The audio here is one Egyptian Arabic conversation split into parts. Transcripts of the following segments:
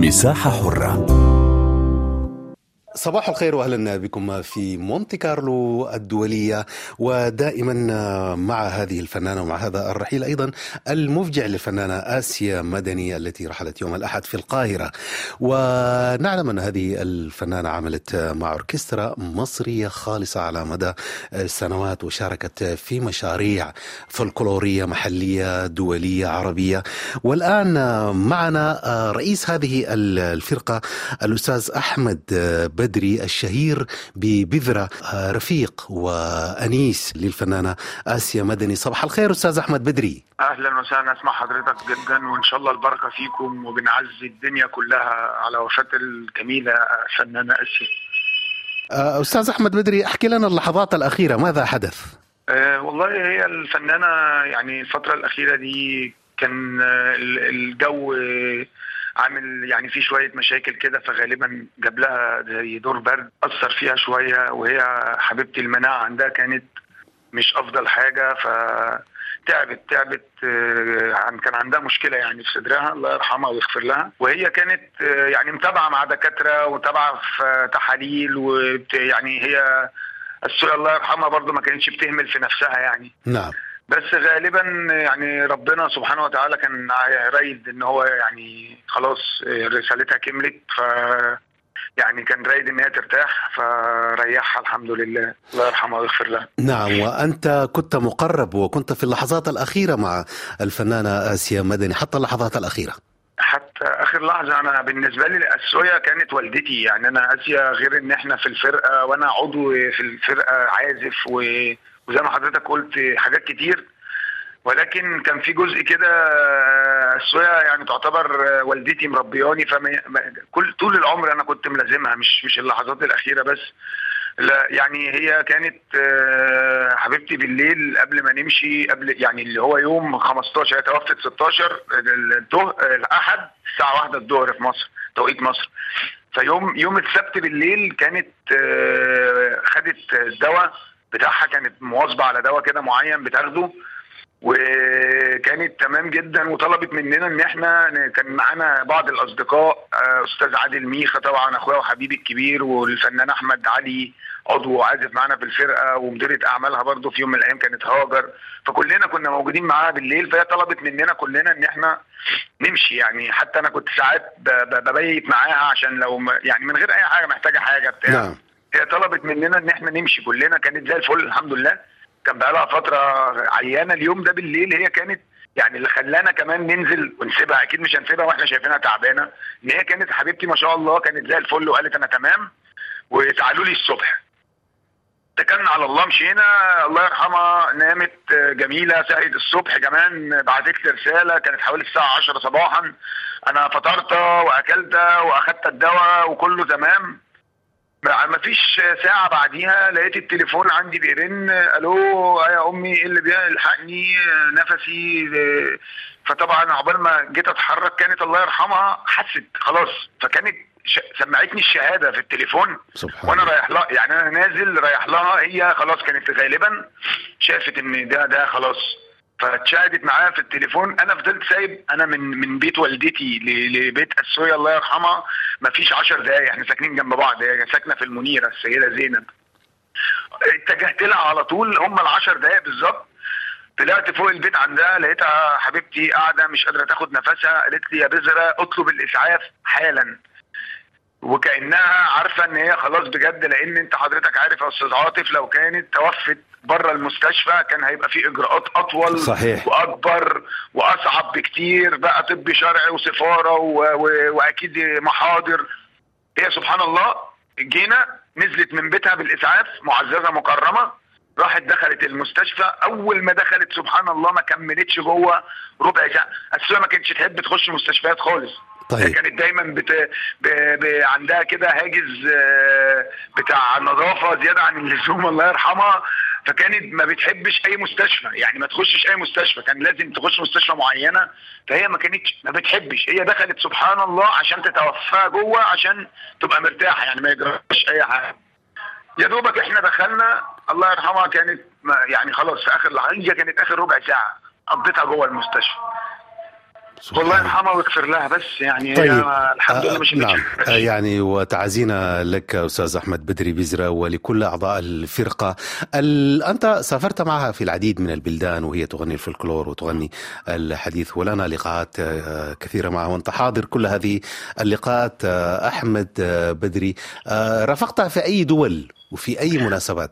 مساحة حرة صباح الخير واهلا بكم في مونتي كارلو الدوليه ودائما مع هذه الفنانه ومع هذا الرحيل ايضا المفجع للفنانه اسيا مدني التي رحلت يوم الاحد في القاهره ونعلم ان هذه الفنانه عملت مع اوركسترا مصريه خالصه على مدى سنوات وشاركت في مشاريع فلكلوريه محليه دوليه عربيه والان معنا رئيس هذه الفرقه الاستاذ احمد بدري الشهير ببذرة رفيق وأنيس للفنانة آسيا مدني صباح الخير أستاذ أحمد بدري اهلا وسهلا اسمع حضرتك جدا وان شاء الله البركه فيكم وبنعزي الدنيا كلها على وفاه الجميله الفنانه اسيا أستاذ أحمد بدري أحكي لنا اللحظات الأخيرة ماذا حدث؟ أه والله هي الفنانه يعني الفتره الاخيره دي كان الجو عامل يعني في شويه مشاكل كده فغالبا جاب لها زي دور برد اثر فيها شويه وهي حبيبتي المناعه عندها كانت مش افضل حاجه ف تعبت تعبت كان عندها مشكله يعني في صدرها الله يرحمها ويغفر لها وهي كانت يعني متابعه مع دكاتره ومتابعه في تحاليل ويعني هي السورة الله يرحمها برضه ما كانتش بتهمل في نفسها يعني نعم بس غالبا يعني ربنا سبحانه وتعالى كان رايد ان هو يعني خلاص رسالتها كملت ف يعني كان رايد ان هي ترتاح فريحها الحمد لله الله يرحمها ويغفر لها نعم وانت كنت مقرب وكنت في اللحظات الاخيره مع الفنانه اسيا مدني حتى اللحظات الاخيره حتى اخر لحظه انا بالنسبه لي اسويا كانت والدتي يعني انا اسيا غير ان احنا في الفرقه وانا عضو في الفرقه عازف و وزي ما حضرتك قلت حاجات كتير ولكن كان في جزء كده السويا يعني تعتبر والدتي مربياني فكل طول العمر انا كنت ملازمها مش مش اللحظات الاخيره بس لا يعني هي كانت حبيبتي بالليل قبل ما نمشي قبل يعني اللي هو يوم 15 هي توفت 16 الاحد الساعه 1 الظهر في مصر توقيت مصر فيوم يوم السبت بالليل كانت خدت الدواء بتاعها كانت مواظبه على دواء كده معين بتاخده وكانت تمام جدا وطلبت مننا ان احنا كان معانا بعض الاصدقاء استاذ عادل ميخا طبعا اخويا وحبيبي الكبير والفنان احمد علي عضو عازف معانا في الفرقه ومديره اعمالها برضه في يوم من الايام كانت هاجر فكلنا كنا موجودين معاها بالليل فهي طلبت مننا كلنا ان احنا نمشي يعني حتى انا كنت ساعات ببيت معاها عشان لو يعني من غير اي حاجه محتاجه حاجه بتاع نعم. هي طلبت مننا ان احنا نمشي كلنا كانت زي الفل الحمد لله كان بقى لها فتره عيانه اليوم ده بالليل هي كانت يعني اللي خلانا كمان ننزل ونسيبها اكيد مش هنسيبها واحنا شايفينها تعبانه ان هي كانت حبيبتي ما شاء الله كانت زي الفل وقالت انا تمام وتعالوا لي الصبح اتكلنا على الله مشينا الله يرحمها نامت جميله صحيت الصبح كمان بعتت لي رساله كانت حوالي الساعه 10 صباحا انا فطرت واكلت واخدت الدواء وكله تمام ما فيش ساعة بعديها لقيت التليفون عندي بيرن الو يا امي ايه اللي بيلحقني نفسي فطبعا عقبال ما جيت اتحرك كانت الله يرحمها حست خلاص فكانت سمعتني الشهادة في التليفون سبحان وانا رايح لها يعني انا نازل رايح لها هي خلاص كانت غالبا شافت ان ده ده خلاص فاتشاهدت معايا في التليفون انا فضلت سايب انا من من بيت والدتي لبيت السوية الله يرحمها ما فيش 10 دقايق احنا ساكنين جنب بعض هي ساكنه في المنيره السيده زينب اتجهت لها على طول هم ال 10 دقايق بالظبط طلعت فوق البيت عندها لقيتها حبيبتي قاعده مش قادره تاخد نفسها قالت لي يا بذره اطلب الاسعاف حالا وكانها عارفه ان هي خلاص بجد لان انت حضرتك عارف يا استاذ عاطف لو كانت توفت بره المستشفى كان هيبقى في اجراءات اطول صحيح. واكبر واصعب بكتير بقى طب شرعي وسفاره و... و... واكيد محاضر هي سبحان الله جينا نزلت من بيتها بالاسعاف معززه مكرمه راحت دخلت المستشفى اول ما دخلت سبحان الله ما كملتش جوه ربع ساعه السويه ما كانتش تحب تخش مستشفيات خالص طيب. كانت دايما بت... ب... ب... عندها كده هاجس بتاع نظافه زياده عن اللزوم الله يرحمها فكانت ما بتحبش اي مستشفى يعني ما تخشش اي مستشفى كان لازم تخش مستشفى معينه فهي ما كانتش ما بتحبش هي دخلت سبحان الله عشان تتوفاها جوه عشان تبقى مرتاحه يعني ما يجراش اي حاجه يا دوبك احنا دخلنا الله يرحمها كانت يعني خلاص في اخر لحظه هي كانت اخر ربع ساعه قضيتها جوه المستشفى والله يرحمها ويغفر لها بس يعني طيب. هي الحمد لله مش نعم آه يعني وتعزينا لك استاذ احمد بدري بزرة ولكل اعضاء الفرقه ال... انت سافرت معها في العديد من البلدان وهي تغني الفلكلور وتغني الحديث ولنا لقاءات كثيره معها وانت حاضر كل هذه اللقاءات احمد بدري رافقتها في اي دول وفي اي مناسبات؟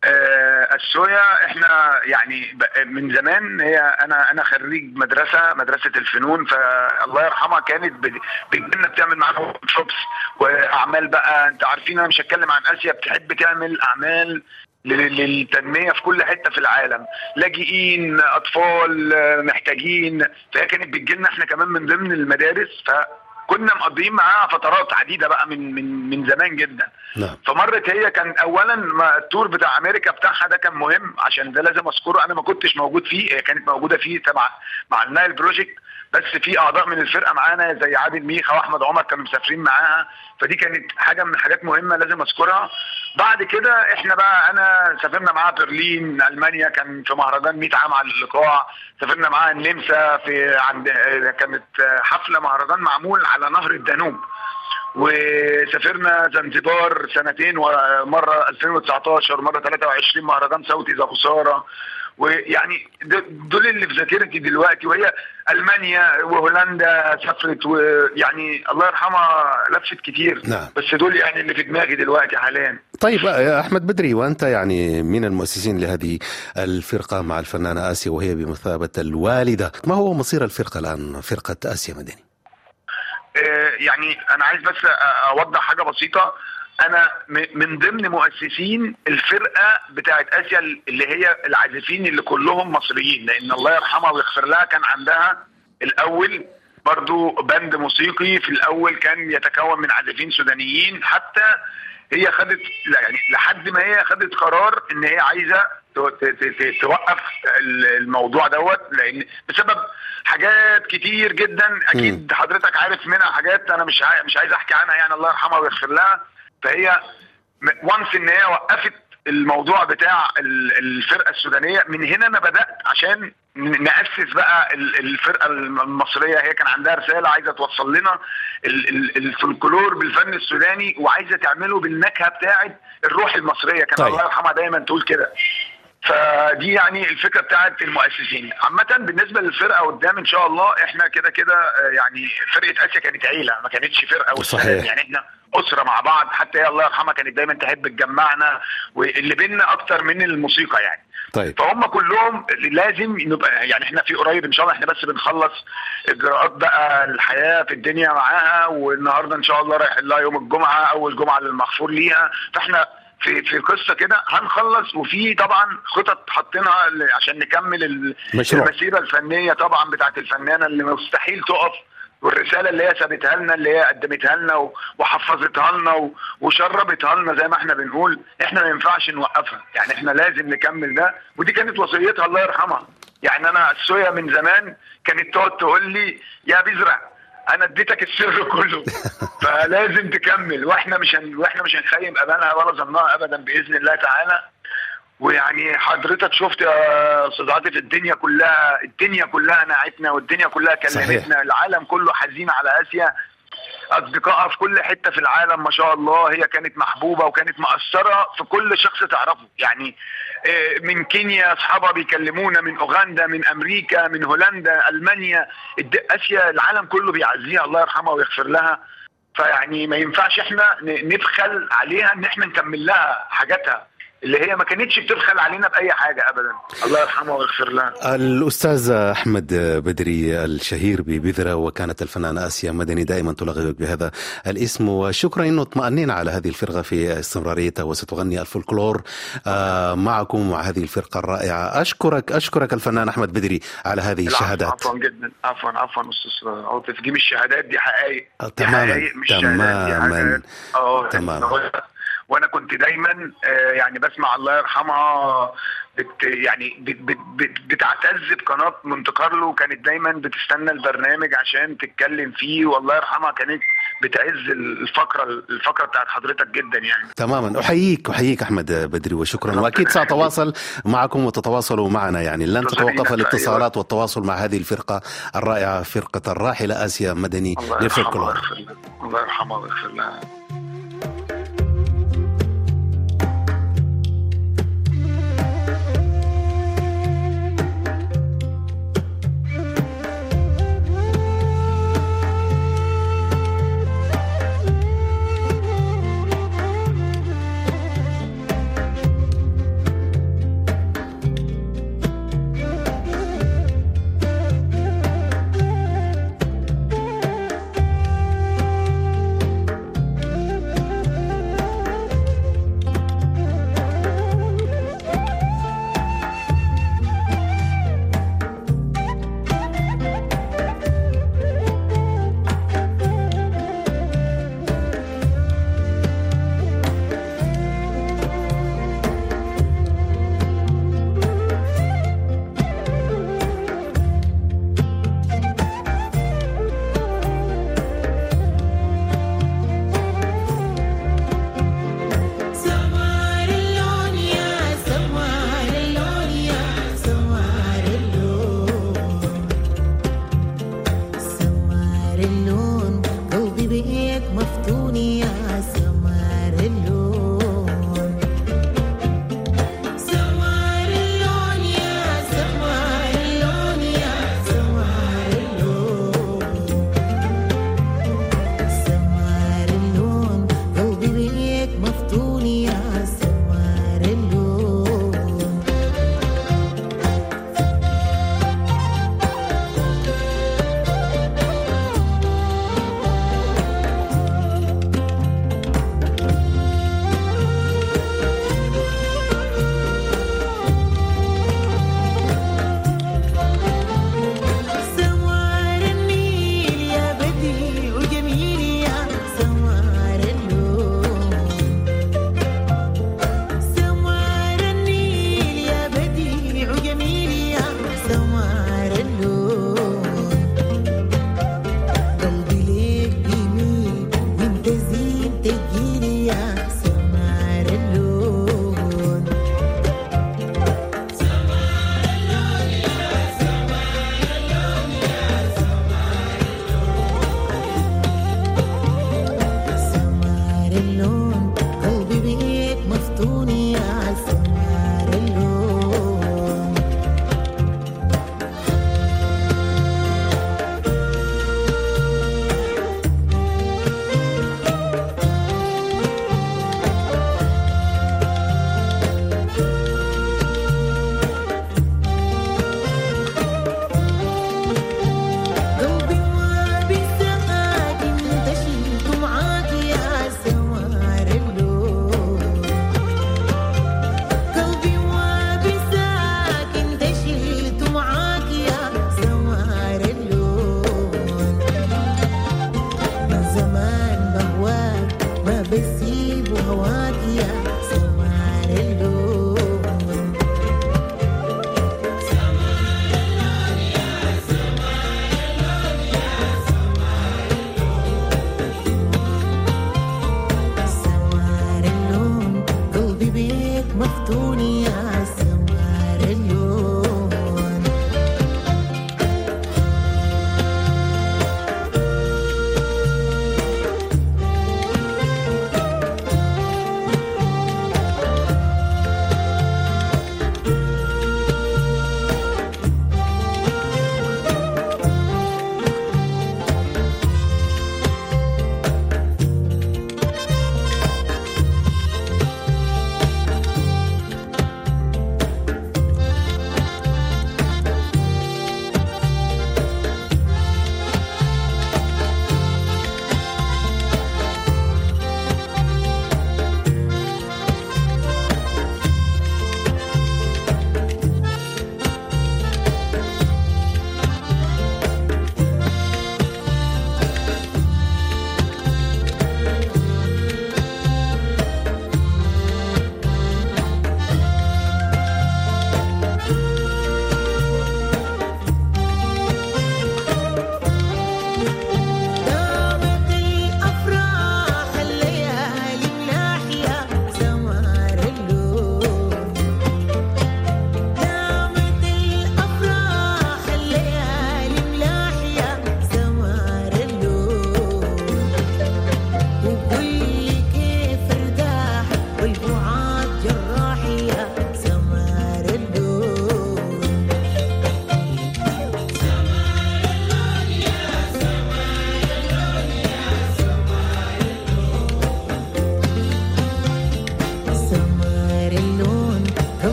السويا احنا يعني من زمان هي انا انا خريج مدرسه مدرسه الفنون فالله يرحمها كانت بتجينا بتعمل معانا شوبس واعمال بقى انت عارفين انا مش هتكلم عن اسيا بتحب تعمل اعمال للتنميه في كل حته في العالم لاجئين اطفال محتاجين فهي كانت بتجي لنا احنا كمان من ضمن المدارس ف كنا مقضيين معاها فترات عديده بقى من من من زمان جدا نعم. فمرت هي كان اولا التور بتاع امريكا بتاعها ده كان مهم عشان ده لازم اذكره انا ما كنتش موجود فيه هي كانت موجوده فيه تبع مع النايل بروجكت بس في اعضاء من الفرقه معانا زي عادل ميخا واحمد عمر كانوا مسافرين معاها فدي كانت حاجه من الحاجات مهمه لازم اذكرها بعد كده احنا بقى انا سافرنا معاها برلين المانيا كان في مهرجان 100 عام على اللقاء سافرنا معاها النمسا في عند كانت حفله مهرجان معمول على نهر الدانوب وسافرنا زنزبار سنتين ومره 2019 مره 23 مهرجان صوتي زبوساره ويعني دول اللي في ذاكرتي دلوقتي وهي المانيا وهولندا سافرت ويعني الله يرحمها لفت كتير نعم. بس دول يعني اللي في دماغي دلوقتي حاليا طيب يا احمد بدري وانت يعني من المؤسسين لهذه الفرقه مع الفنانه اسيا وهي بمثابه الوالده ما هو مصير الفرقه الان فرقه اسيا مدني يعني انا عايز بس اوضح حاجه بسيطه انا من ضمن مؤسسين الفرقه بتاعت اسيا اللي هي العازفين اللي كلهم مصريين لان الله يرحمها ويغفر لها كان عندها الاول برضو بند موسيقي في الاول كان يتكون من عازفين سودانيين حتى هي خدت يعني لحد ما هي خدت قرار ان هي عايزه توقف الموضوع دوت لان بسبب حاجات كتير جدا اكيد حضرتك عارف منها حاجات انا مش مش عايز احكي عنها يعني الله يرحمها ويغفر لها فهي وانس ان هي وقفت الموضوع بتاع الفرقه السودانيه من هنا انا بدات عشان ناسس بقى الفرقه المصريه هي كان عندها رساله عايزه توصل لنا الفلكلور بالفن السوداني وعايزه تعمله بالنكهه بتاعه الروح المصريه كان طيب. الله يرحمها دايما تقول كده فدي يعني الفكره بتاعت المؤسسين عامه بالنسبه للفرقه قدام ان شاء الله احنا كده كده يعني فرقه اسيا كانت عيله ما كانتش فرقه صحيح يعني احنا اسره مع بعض حتى هي الله يرحمها كانت دايما تحب تجمعنا واللي بينا اكتر من الموسيقى يعني طيب فهم كلهم لازم نبقى يعني احنا في قريب ان شاء الله احنا بس بنخلص اجراءات بقى الحياه في الدنيا معاها والنهارده ان شاء الله رايح لها يوم الجمعه اول جمعه للمغفور ليها فاحنا في في قصه كده هنخلص وفي طبعا خطط حاطينها عشان نكمل مشروع. المسيره الفنيه طبعا بتاعت الفنانه اللي مستحيل تقف والرساله اللي هي سابتها لنا اللي هي قدمتها لنا وحفظتها لنا وشربتها لنا زي ما احنا بنقول احنا ما ينفعش نوقفها يعني احنا لازم نكمل ده ودي كانت وصيتها الله يرحمها يعني انا السويا من زمان كانت تقعد تقول لي يا بزرع انا اديتك السر كله فلازم تكمل واحنا مش هن... واحنا مش هنخيم امالها ولا ظنها ابدا باذن الله تعالى ويعني حضرتك شفت يا استاذ عاطف الدنيا كلها الدنيا كلها ناعتنا والدنيا كلها كلمتنا العالم كله حزين على اسيا اصدقائها في كل حته في العالم ما شاء الله هي كانت محبوبه وكانت مأثره في كل شخص تعرفه يعني من كينيا اصحابها بيكلمونا من اوغندا من امريكا من هولندا المانيا اسيا العالم كله بيعزيها الله يرحمها ويغفر لها فيعني ما ينفعش احنا نبخل عليها ان احنا نكمل لها حاجاتها اللي هي ما كانتش بتبخل علينا باي حاجه ابدا الله يرحمه ويغفر لها الاستاذ احمد بدري الشهير ببذره وكانت الفنانه اسيا مدني دائما تلغبك بهذا الاسم وشكرا انه اطمأنينا على هذه الفرقه في استمراريتها وستغني الفولكلور معكم مع هذه الفرقه الرائعه اشكرك اشكرك الفنان احمد بدري على هذه الشهادات عفوا جدا عفوا عفوا استاذ عاطف دي مش شهادات دي حقائق تماما تماما تماما وانا كنت دايما يعني بسمع الله يرحمها بت يعني بت بت بتعتز بقناه مونت كارلو كانت دايما بتستنى البرنامج عشان تتكلم فيه والله يرحمها كانت بتعز الفقره الفقره بتاعت حضرتك جدا يعني تماما احييك احييك احمد بدري وشكرا واكيد ساتواصل معكم وتتواصلوا معنا يعني لن تتوقف الاتصالات والتواصل مع هذه الفرقه الرائعه فرقه الراحله اسيا مدني للفولكلور الله يرحمها ويغفر لها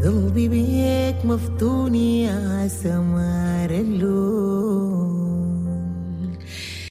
قلبي بيك مفتون يا سمار اللون